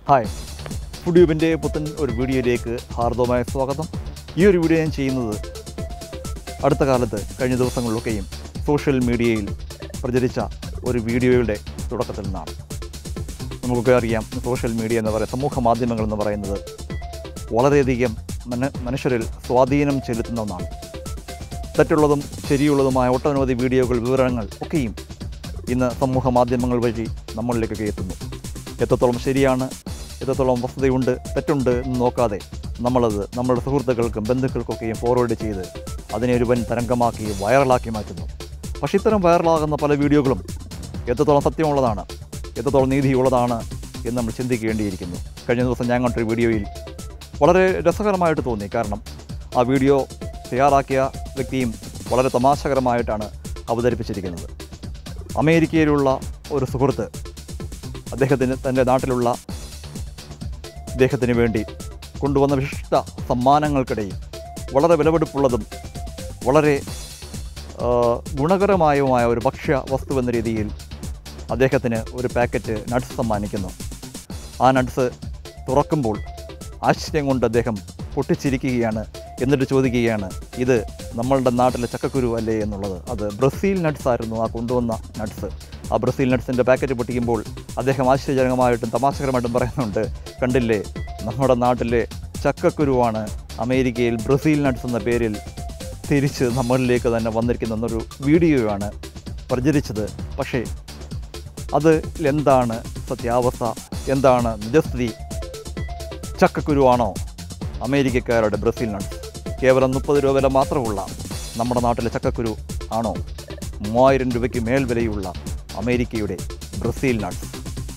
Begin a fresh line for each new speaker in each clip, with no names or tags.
hi food യൂബിൻ്റെ പുത്തൻ ഒരു വീഡിയോയിലേക്ക് ഹാർദവമായ സ്വാഗതം ഈ ഒരു വീഡിയോ ഞാൻ ചെയ്യുന്നത് അടുത്ത കാലത്ത് കഴിഞ്ഞ ദിവസങ്ങളിലൊക്കെയും സോഷ്യൽ മീഡിയയിൽ പ്രചരിച്ച ഒരു വീഡിയോയുടെ തുടക്കത്തിൽ നിന്നാണ് നമുക്കൊക്കെ അറിയാം സോഷ്യൽ മീഡിയ എന്ന് പറയുന്ന സമൂഹ മാധ്യമങ്ങൾ എന്ന് പറയുന്നത് വളരെയധികം മന മനുഷ്യരിൽ സ്വാധീനം ചെലുത്തുന്ന ഒന്നാണ് തെറ്റുള്ളതും ശരിയുള്ളതുമായ ഒട്ടനവധി വീഡിയോകൾ വിവരങ്ങൾ ഒക്കെയും ഇന്ന് സമൂഹ മാധ്യമങ്ങൾ വഴി നമ്മളിലേക്കൊക്കെ എത്തുന്നു എത്രത്തോളം ശരിയാണ് എത്രത്തോളം വസ്തുതയുണ്ട് തെറ്റുണ്ട് എന്ന് നോക്കാതെ നമ്മളത് നമ്മുടെ സുഹൃത്തുക്കൾക്കും ബന്ധുക്കൾക്കൊക്കെയും ഫോർവേഡ് ചെയ്ത് അതിനെ ഒരു വൻ തരംഗമാക്കി വൈറലാക്കി മാറ്റുന്നു പക്ഷേ ഇത്തരം വൈറലാകുന്ന പല വീഡിയോകളും എത്രത്തോളം സത്യമുള്ളതാണ് എത്രത്തോളം നീതിയുള്ളതാണ് എന്ന് നമ്മൾ ചിന്തിക്കേണ്ടിയിരിക്കുന്നു കഴിഞ്ഞ ദിവസം ഞാൻ കണ്ടൊരു വീഡിയോയിൽ വളരെ രസകരമായിട്ട് തോന്നി കാരണം ആ വീഡിയോ തയ്യാറാക്കിയ വ്യക്തിയും വളരെ തമാശകരമായിട്ടാണ് അവതരിപ്പിച്ചിരിക്കുന്നത് അമേരിക്കയിലുള്ള ഒരു സുഹൃത്ത് അദ്ദേഹത്തിന് തൻ്റെ നാട്ടിലുള്ള ഇദ്ദേഹത്തിന് വേണ്ടി കൊണ്ടുവന്ന വിശിഷ്ട സമ്മാനങ്ങൾക്കിടയിൽ വളരെ വിലപിടിപ്പുള്ളതും വളരെ ആ, ഗുണകരമായതുമായ ഒരു ഭക്ഷ്യ വസ്തു എന്ന രീതിയിൽ അദ്ദേഹത്തിന് ഒരു പാക്കറ്റ് നട്ട്സ് സമ്മാനിക്കുന്നു ആ നട്ട്സ് തുറക്കുമ്പോൾ ആശ്ചര്യം കൊണ്ട് അദ്ദേഹം പൊട്ടിച്ചിരിക്കുകയാണ് എന്നിട്ട് ചോദിക്കുകയാണ് ഇത് നമ്മളുടെ നാട്ടിലെ ചക്കക്കുരു അല്ലേ എന്നുള്ളത് അത് ബ്രസീൽ നട്ട്സ് ആയിരുന്നു ആ കൊണ്ടുവന്ന നട്ട്സ് ആ ബ്രസീൽ നട്ട്സിൻ്റെ പാക്കറ്റ് പൊട്ടിക്കുമ്പോൾ അദ്ദേഹം ആശ്ചര്യജനകമായിട്ടും തമാശകരമായിട്ടും പറയുന്നുണ്ട് കണ്ടില്ലേ നമ്മുടെ നാട്ടിലെ ചക്കക്കുരുവാണ് അമേരിക്കയിൽ ബ്രസീൽ നട്ട്സ് എന്ന പേരിൽ തിരിച്ച് നമ്മളിലേക്ക് തന്നെ വന്നിരിക്കുന്ന എന്നൊരു വീഡിയോയാണ് പ്രചരിച്ചത് പക്ഷേ അത് എന്താണ് സത്യാവസ്ഥ എന്താണ് നിജസ്ഥിതി ചക്കക്കുരുവാണോ അമേരിക്കക്കാരുടെ ബ്രസീൽ നട്ട്സ് കേവലം മുപ്പത് രൂപ വില മാത്രമുള്ള നമ്മുടെ നാട്ടിലെ ചക്കക്കുരു ആണോ മൂവായിരം രൂപയ്ക്ക് മേൽ വിലയുള്ള അമേരിക്കയുടെ ബ്രസീൽ നട്ട്സ്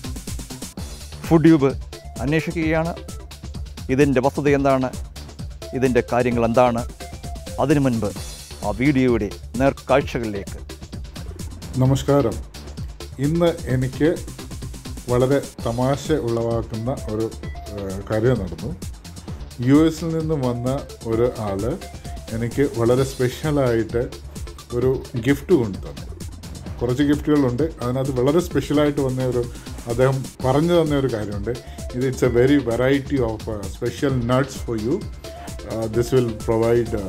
ഫുഡ് ട്യൂബ് അന്വേഷിക്കുകയാണ് ഇതിൻ്റെ വസ്തുത എന്താണ് ഇതിൻ്റെ കാര്യങ്ങൾ എന്താണ് അതിനു മുൻപ് ആ വീഡിയോയുടെ നേർക്കാഴ്ചകളിലേക്ക്
നമസ്കാരം ഇന്ന് എനിക്ക് വളരെ തമാശ ഉളവാക്കുന്ന ഒരു ഏഹ്, കാര്യം നടന്നു യു എസിൽ നിന്ന് വന്ന ഒരു ആൾ എനിക്ക് വളരെ സ്പെഷ്യലായിട്ട് ഒരു ഗിഫ്റ്റ് കൊണ്ടു തന്നു കുറച്ച് ഗിഫ്റ്റുകളുണ്ട് അതിനകത്ത് വളരെ സ്പെഷ്യലായിട്ട് വന്ന ഒരു അദ്ദേഹം പറഞ്ഞു തന്ന ഒരു കാര്യമുണ്ട് ഇത് it's a very variety of special nuts for you this will provide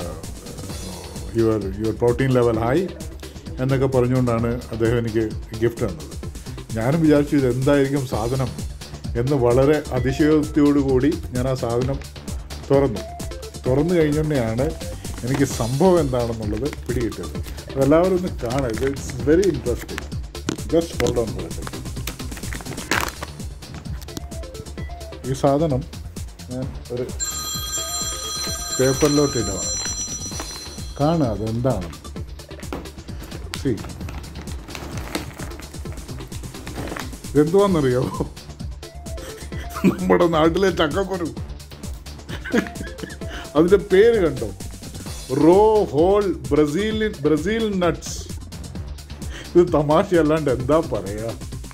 your your protein level high എന്നൊക്കെ പറഞ്ഞുകൊണ്ടാണ് അദ്ദേഹം എനിക്ക് ഗിഫ്റ്റ് തന്നത് ഞാനും വിചാരിച്ചു ഇത് എന്തായിരിക്കും സാധനം എന്ന് വളരെ അതിശയോക്തിയോടുകൂടി ഞാൻ ആ സാധനം തുറന്നു തുറന്നു കഴിഞ്ഞുകൊണ്ടാണ് എനിക്ക് സംഭവം എന്താണെന്നുള്ളത് പിടികിട്ടിയത് അതെല്ലാവരും ഒന്ന് കാണാം it's very interesting just hold on for ഈ സാധനം ഞാൻ ഒരു പേപ്പറിലോട്ട് ഇടണം കാണുക അതെന്താണ് സി ഇതെന്തുവാന്നറിയോ നമ്മുടെ നാട്ടിലെ ചക്കക്കുരു അതിന്റെ പേര് കണ്ടോ raw whole Brazilian Brazil nuts ഇത് തമാശയല്ലാണ്ട് എന്താ പറയാ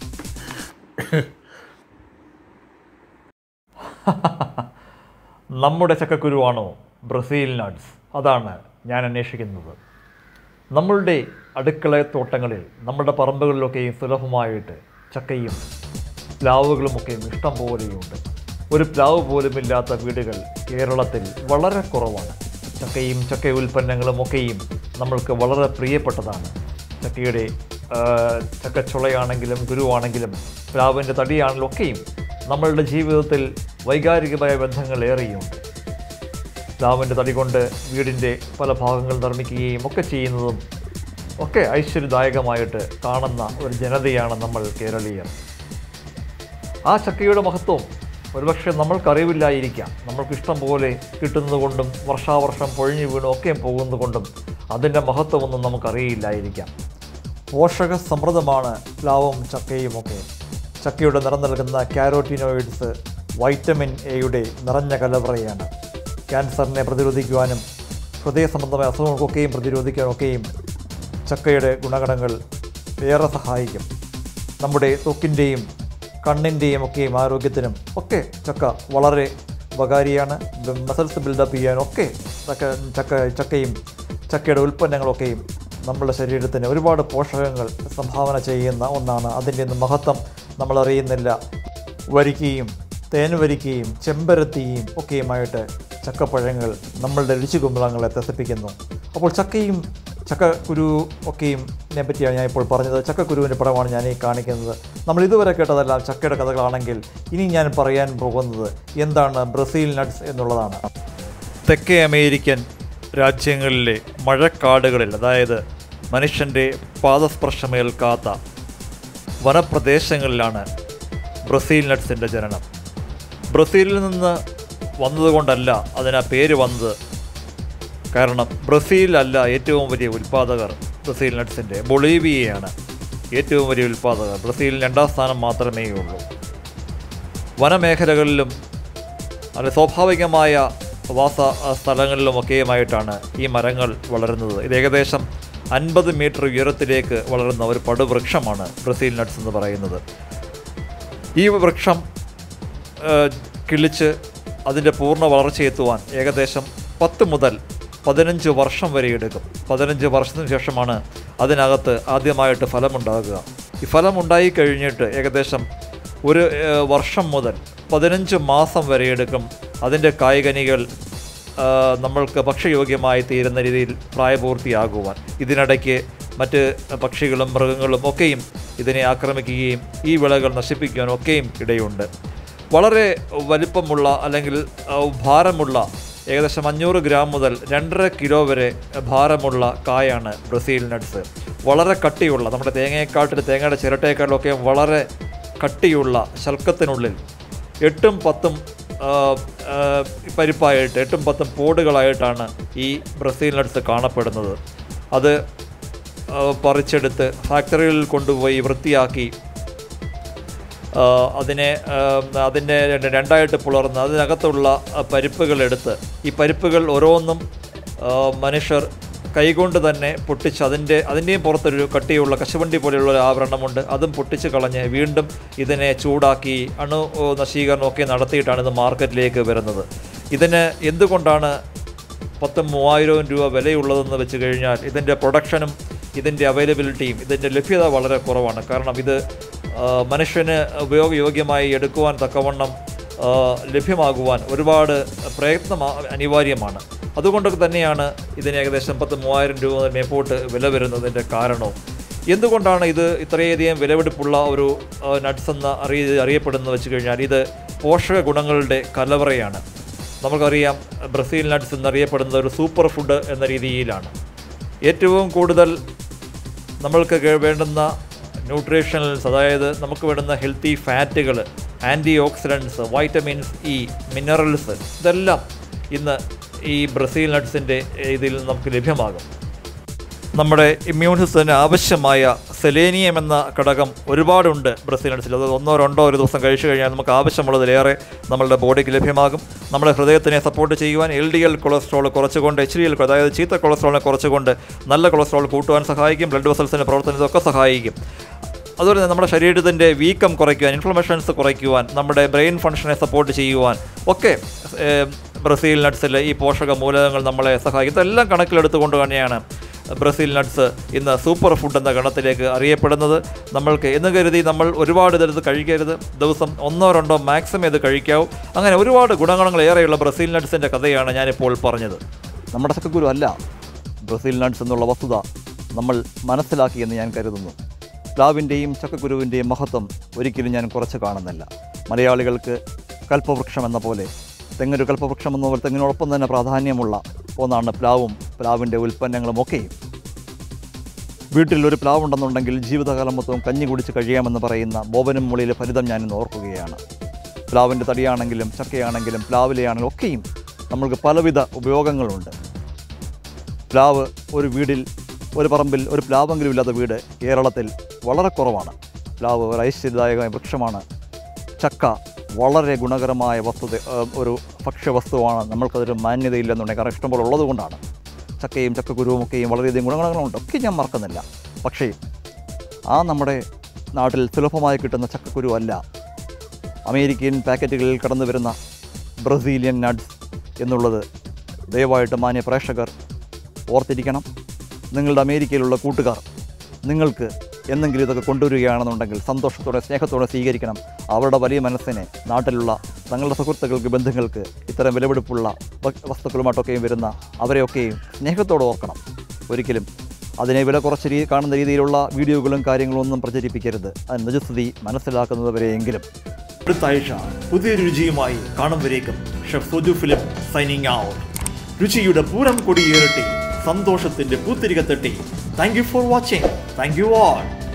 നമ്മുടെ ചക്കക്കുരുവാണോ ബ്രസീൽ നട്ട്സ് അതാണ് ഞാൻ അന്വേഷിക്കുന്നത് നമ്മളുടെ അടുക്കള തോട്ടങ്ങളിൽ നമ്മുടെ പറമ്പുകളിലൊക്കെയും സുലഭമായിട്ട് ചക്കയും പ്ലാവുകളുമൊക്കെയും ഇഷ്ടം പോലെയുണ്ട് ഒരു പ്ലാവ് പോലുമില്ലാത്ത വീടുകൾ കേരളത്തിൽ വളരെ കുറവാണ് ചക്കയും ചക്ക ഉൽപ്പന്നങ്ങളും ഒക്കെയും നമ്മൾക്ക് വളരെ പ്രിയപ്പെട്ടതാണ് ചക്കയുടെ ആ, ചക്കച്ചുളയാണെങ്കിലും ഗുരുവാണെങ്കിലും പ്ലാവിൻ്റെ തടിയാണെങ്കിലും ഒക്കെയും നമ്മളുടെ ജീവിതത്തിൽ വൈകാരികമായ ബന്ധങ്ങൾ ഏറെയുണ്ട് പ്ലാവിൻ്റെ തടി കൊണ്ട് വീടിൻ്റെ പല ഭാഗങ്ങൾ നിർമ്മിക്കുകയും ഒക്കെ ചെയ്യുന്നതും ഒക്കെ ഐശ്വര്യദായകമായിട്ട് കാണുന്ന ഒരു ജനതയാണ് നമ്മൾ കേരളീയർ ആ ചക്കയുടെ മഹത്വം ഒരുപക്ഷെ നമ്മൾക്കറിവില്ലായിരിക്കാം നമ്മൾക്ക് ഇഷ്ടം പോലെ കിട്ടുന്നത് കൊണ്ടും വർഷാവർഷം പൊഴിഞ്ഞു വീണും ഒക്കെ പോകുന്നത് അതിൻ്റെ മഹത്വമൊന്നും നമുക്കറിയില്ലായിരിക്കാം പോഷക സമൃദ്ധമാണ് പ്ലാവും ചക്കയും ഒക്കെ ചക്കയുടെ നിറം നൽകുന്ന കാരോട്ടിനോയിഡ്സ് വൈറ്റമിൻ എയുടെ നിറഞ്ഞ കലവറയാണ് ക്യാൻസറിനെ പ്രതിരോധിക്കുവാനും ഹൃദയ സംബന്ധമായ അസുഖങ്ങൾക്കൊക്കെയും പ്രതിരോധിക്കാനൊക്കെയും ചക്കയുടെ ഗുണഗണങ്ങൾ ഏറെ സഹായിക്കും നമ്മുടെ ത്വക്കിൻ്റെയും കണ്ണിൻ്റെയും ഒക്കെയും ആരോഗ്യത്തിനും ഒക്കെ ചക്ക വളരെ ഉപകാരിയാണ് മസിൽസ് ബിൽഡപ്പ് ചെയ്യാനൊക്കെ ചക്ക ചക്ക ചക്കയും ചക്കയുടെ ഉൽപ്പന്നങ്ങളൊക്കെയും നമ്മുടെ ശരീരത്തിന് ഒരുപാട് പോഷകങ്ങൾ സംഭാവന ചെയ്യുന്ന ഒന്നാണ് അതിൻ്റെ ഒന്നും മഹത്വം നമ്മൾ അറിയുന്നില്ല വരിക്കയും തേൻവരിക്കയും ചെമ്പരത്തിയും ഒക്കെയുമായിട്ട് ചക്കപ്പഴങ്ങൾ നമ്മളുടെ രുചികുമ്പളങ്ങളെ ത്രസിപ്പിക്കുന്നു അപ്പോൾ ചക്കയും ചക്കക്കുരു ഒക്കെയും നെ പറ്റിയാണ് ഞാൻ ഇപ്പോൾ പറഞ്ഞത് ചക്കക്കുരുവിൻ്റെ പടമാണ് ഞാൻ ഈ കാണിക്കുന്നത് നമ്മൾ ഇതുവരെ കേട്ടതെല്ലാം ചക്കയുടെ കഥകളാണെങ്കിൽ ഇനി ഞാൻ പറയാൻ പോകുന്നത് എന്താണ് ബ്രസീൽ നട്ട്സ് എന്നുള്ളതാണ് തെക്കേ അമേരിക്കൻ രാജ്യങ്ങളിലെ മഴക്കാടുകളിൽ അതായത് മനുഷ്യൻ്റെ പാദസ്പർശമേൽക്കാത്ത വനപ്രദേശങ്ങളിലാണ് ബ്രസീൽ നട്ട്സിൻ്റെ ജനനം ബ്രസീലിൽ നിന്ന് വന്നതുകൊണ്ടല്ല അതിന് ആ പേര് വന്നത് കാരണം ബ്രസീലല്ല ഏറ്റവും വലിയ ഉൽപ്പാദകർ ബ്രസീൽ നട്ട്സിൻ്റെ ബൊളീവിയയാണ് ഏറ്റവും വലിയ ഉൽപ്പാദകർ ബ്രസീലിന് രണ്ടാം സ്ഥാനം മാത്രമേ ഉള്ളൂ വനമേഖലകളിലും അല്ല സ്വാഭാവികമായ വാസ സ്ഥലങ്ങളിലുമൊക്കെയുമായിട്ടാണ് ഈ മരങ്ങൾ വളരുന്നത് ഇത് ഏകദേശം അൻപത് മീറ്റർ ഉയരത്തിലേക്ക് വളരുന്ന ഒരു പടുവൃക്ഷമാണ് ബ്രസീൽ നട്ട്സ് എന്ന് പറയുന്നത് ഈ വൃക്ഷം ആ, കിളിച്ച് അതിൻ്റെ പൂർണ്ണ വളർച്ചയെത്തുവാൻ ഏകദേശം പത്ത് മുതൽ പതിനഞ്ച് വർഷം വരെ എടുക്കും പതിനഞ്ച് വർഷത്തിന് ശേഷമാണ് അതിനകത്ത് ആദ്യമായിട്ട് ഫലമുണ്ടാകുക ഈ ഫലമുണ്ടായി കഴിഞ്ഞിട്ട് ഏകദേശം ഒരു ആ, വർഷം മുതൽ പതിനഞ്ച് മാസം വരെ എടുക്കും അതിൻ്റെ കായ്കനികൾ ആ, നമ്മൾക്ക് ഭക്ഷ്യയോഗ്യമായി തീരുന്ന രീതിയിൽ പ്രായപൂർത്തിയാകുവാൻ ഇതിനിടയ്ക്ക് മറ്റ് പക്ഷികളും മൃഗങ്ങളും ഒക്കെയും ഇതിനെ ആക്രമിക്കുകയും ഈ വിളകൾ നശിപ്പിക്കുവാനും ഒക്കെയും ഇടയുണ്ട് വളരെ വലിപ്പമുള്ള അല്ലെങ്കിൽ ആ, ഭാരമുള്ള ഏകദേശം അഞ്ഞൂറ് ഗ്രാം മുതൽ രണ്ടര കിലോ വരെ ഭാരമുള്ള കായാണ് ബ്രസീൽ നട്ട്സ് വളരെ കട്ടിയുള്ള നമ്മുടെ തേങ്ങയെക്കാട്ടിൽ തേങ്ങയുടെ ചിരട്ടയെക്കാട്ടിലൊക്കെ വളരെ കട്ടിയുള്ള ശൽക്കത്തിനുള്ളിൽ എട്ടും പത്തും ആ, ആ, പരിപ്പായിട്ട് എട്ടും പത്തും പോടുകളായിട്ടാണ് ഈ ബ്രസീൽ നട്ട്സ് കാണപ്പെടുന്നത് അത് ആ, പറിച്ചെടുത്ത് ഫാക്ടറികളിൽ കൊണ്ടുപോയി വൃത്തിയാക്കി ആ, അതിനെ ആ, അതിനെ രണ്ട് രണ്ടായിട്ട് പുലർന്ന് അതിനകത്തുള്ള ആ, പരിപ്പുകളെടുത്ത് ഈ പരിപ്പുകൾ ഓരോന്നും ആ, മനുഷ്യർ കൈകൊണ്ട് തന്നെ പൊട്ടിച്ച് അതിൻ്റെ അതിൻ്റെയും പുറത്തൊരു കട്ടിയുള്ള കശുവണ്ടി പോലെയുള്ള ഒരു ആവരണമുണ്ട് അതും പൊട്ടിച്ച് കളഞ്ഞ് വീണ്ടും ഇതിനെ ചൂടാക്കി അണു ഓ, നശീകരണമൊക്കെ നടത്തിയിട്ടാണ് ഇത് മാർക്കറ്റിലേക്ക് വരുന്നത് ഇതിന് എന്തുകൊണ്ടാണ് പത്ത് മൂവായിരവും രൂപ വിലയുള്ളതെന്ന് വെച്ച് കഴിഞ്ഞാൽ ഇതിൻ്റെ പ്രൊഡക്ഷനും ഇതിൻ്റെ അവൈലബിലിറ്റിയും ഇതിൻ്റെ ലഭ്യത വളരെ കുറവാണ് കാരണം ഇത് ആ, മനുഷ്യന് ഉപയോഗയോഗ്യമായി എടുക്കുവാൻ തക്കവണ്ണം ആ, ലഭ്യമാകുവാൻ ഒരുപാട് പ്രയത്നം ആ- അനിവാര്യമാണ് അതുകൊണ്ട് തന്നെയാണ് ഇതിന് ഏകദേശം പത്ത് മൂവായിരം രൂപ മുതൽ മേപ്പോട്ട് വില വരുന്നതിൻ്റെ കാരണവും എന്തുകൊണ്ടാണ് ഇത് ഇത്രയധികം വിലപിടിപ്പുള്ള ഒരു നട്ട്സ് എന്ന് അറിയ അറിയപ്പെടുന്നത് വെച്ച് കഴിഞ്ഞാൽ ഇത് പോഷക ഗുണങ്ങളുടെ കലവറയാണ് നമുക്കറിയാം ബ്രസീൽ നട്ട്സ് എന്നറിയപ്പെടുന്നത് ഒരു സൂപ്പർ ഫുഡ് എന്ന രീതിയിലാണ് ഏറ്റവും കൂടുതൽ നമ്മൾക്ക് കേ- വേണ്ടുന്ന ന്യൂട്രീഷണൽസ് അതായത് നമുക്ക് വേണ്ടുന്ന ഹെൽത്തി ഫാറ്റുകൾ antioxidants vitamins E minerals ഇതെല്ലാം ഇന്ന് ഈ ബ്രസീൽ നട്ട്സിൻ്റെ ഇതിൽ നമുക്ക് ലഭ്യമാകും നമ്മുടെ ഇമ്മ്യൂൺ സിസ്റ്റത്തിന് ആവശ്യമായ സെലേനിയം എന്ന ഘടകം ഒരുപാടുണ്ട് ബ്രസീൽ നട്ട്സിൽ അത് ഒന്നോ രണ്ടോ ഒരു ദിവസം കഴിച്ചു കഴിഞ്ഞാൽ നമുക്ക് ആവശ്യമുള്ളതിലേറെ നമ്മളുടെ ബോഡിക്ക് ലഭ്യമാകും നമ്മുടെ ഹൃദയത്തിനെ സപ്പോർട്ട് ചെയ്യുവാൻ എൽ ഡി എൽ കൊളസ്ട്രോൾ കുറച്ചുകൊണ്ട് എച്ച് ഡി എൽ അതായത് ചീത്ത കൊളസ്ട്രോളിനെ കുറച്ചുകൊണ്ട് നല്ല കൊളസ്ട്രോൾ കൂട്ടുവാൻ സഹായിക്കും ബ്ലഡ് വെസൽസിൻ്റെ പ്രവർത്തനത്തൊക്കെ സഹായിക്കും അതുപോലെ തന്നെ നമ്മുടെ ശരീരത്തിൻ്റെ വീക്കം കുറയ്ക്കുവാൻ ഇൻഫ്ലമേഷൻസ് കുറയ്ക്കുവാൻ നമ്മുടെ ബ്രെയിൻ ഫംഗ്ഷനെ സപ്പോർട്ട് ചെയ്യുവാൻ ഒക്കെ ഏം, ബ്രസീൽ നട്ട്സിൽ ഈ പോഷക മൂലകങ്ങൾ നമ്മളെ സഹായിക്കും ഇതെല്ലാം കണക്കിലെടുത്തുകൊണ്ട് തന്നെയാണ് ബ്രസീൽ നട്ട്സ് ഇന്ന് സൂപ്പർ ഫുഡ് എന്ന ഗണത്തിലേക്ക് അറിയപ്പെടുന്നത് നമ്മൾക്ക് എന്ന് കരുതി നമ്മൾ ഒരുപാട് ഇതെടുത്ത് കഴിക്കരുത് ദിവസം ഒന്നോ രണ്ടോ മാക്സിമം ഇത് കഴിക്കാവൂ അങ്ങനെ ഒരുപാട് ഗുണഗണങ്ങൾ ഏറെയുള്ള ബ്രസീൽ നട്ട്സിൻ്റെ കഥയാണ് ഞാനിപ്പോൾ പറഞ്ഞത് നമ്മുടെ ചക്കക്കുരു അല്ല ബ്രസീൽ നട്ട്സ് എന്നുള്ള വസ്തുത നമ്മൾ മനസ്സിലാക്കിയെന്ന് ഞാൻ കരുതുന്നു പ്ലാവിൻ്റെയും ചക്കക്കുരുവിൻ്റെയും മഹത്വം ഒരിക്കലും ഞാൻ കുറച്ച് കാണുന്നില്ല മലയാളികൾക്ക് കൽപ്പവൃക്ഷം എന്ന പോലെ തെങ്ങൊരു കൽപ്പവൃക്ഷം എന്ന പോലെ തെങ്ങിനോടൊപ്പം തന്നെ പ്രാധാന്യമുള്ള ഒന്നാണ് പ്ലാവും പ്ലാവിൻ്റെ ഉൽപ്പന്നങ്ങളും ഒക്കെയും വീട്ടിൽ ഒരു പ്ലാവുണ്ടെന്നുണ്ടെങ്കിൽ ജീവിതകാലം മൊത്തവും കഞ്ഞി കുടിച്ച് കഴിയാമെന്ന് പറയുന്ന ബോബനും മുളിയിലെ ഫലിതം ഞാനിന്ന് ഓർക്കുകയാണ് പ്ലാവിൻ്റെ തടിയാണെങ്കിലും ചക്കയാണെങ്കിലും പ്ലാവിലയാണെങ്കിലും ഒക്കെയും നമ്മൾക്ക് പലവിധ ഉപയോഗങ്ങളുണ്ട് പ്ലാവ് ഒരു വീടിൽ ഒരു പറമ്പിൽ ഒരു പ്ലാവെങ്കിലും ഇല്ലാത്ത വീട് കേരളത്തിൽ വളരെ കുറവാണ് പ്ലാവ് ഒരു ഐശ്വര്യദായകമായ വൃക്ഷമാണ് ചക്ക വളരെ ഗുണകരമായ വസ്തുത ഏഹ്, ഒരു ഭക്ഷ്യവസ്തുവാണ് നമ്മൾക്കതൊരു മാന്യതയില്ലെന്നുണ്ടെങ്കിൽ കാരണം ഇഷ്ടംപോലെ ഉള്ളതുകൊണ്ടാണ് ചക്കയും ചക്കക്കുരുവും ഒക്കെയും വളരെയധികം ഗുണഗണങ്ങളുണ്ട് ഒക്കെ ഞാൻ മറക്കുന്നില്ല പക്ഷേ ആ നമ്മുടെ നാട്ടിൽ സുലഭമായി കിട്ടുന്ന ചക്കക്കുരു അല്ല അമേരിക്കൻ പാക്കറ്റുകളിൽ കടന്നു വരുന്ന ബ്രസീലിയൻ നട്ട്സ് എന്നുള്ളത് ദയവായിട്ട് മാന്യ പ്രേക്ഷകർ ഓർത്തിരിക്കണം നിങ്ങളുടെ അമേരിക്കയിലുള്ള കൂട്ടുകാർ നിങ്ങൾക്ക് എന്തെങ്കിലും ഇതൊക്കെ കൊണ്ടുവരികയാണെന്നുണ്ടെങ്കിൽ സന്തോഷത്തോടെ സ്നേഹത്തോടെ സ്വീകരിക്കണം അവരുടെ വലിയ മനസ്സിനെ നാട്ടിലുള്ള തങ്ങളുടെ സുഹൃത്തുക്കൾക്ക് ബന്ധുക്കൾക്ക് ഇത്തരം വിലപിടിപ്പുള്ള വ- വസ്തുക്കളുമായിട്ടൊക്കെയും വരുന്ന അവരെയൊക്കെയും സ്നേഹത്തോടെ ഓർക്കണം ഒരിക്കലും അതിനെ വില കുറച്ച് രീതി കാണുന്ന രീതിയിലുള്ള വീഡിയോകളും കാര്യങ്ങളും ഒന്നും പ്രചരിപ്പിക്കരുത് അത് നിജസ്ഥിതി മനസ്സിലാക്കുന്നതുവരെയെങ്കിലും അടുത്ത ആഴ്ച പുതിയൊരു രുചിയുമായി കാണുമ്പോഴേക്കും chef Suju Philip signing out രുചിയുടെ പൂരം കൊടിയേറട്ടെ സന്തോഷത്തിന്റെ പൂത്തിരികത്തട്ടെ thank you for watching thank you all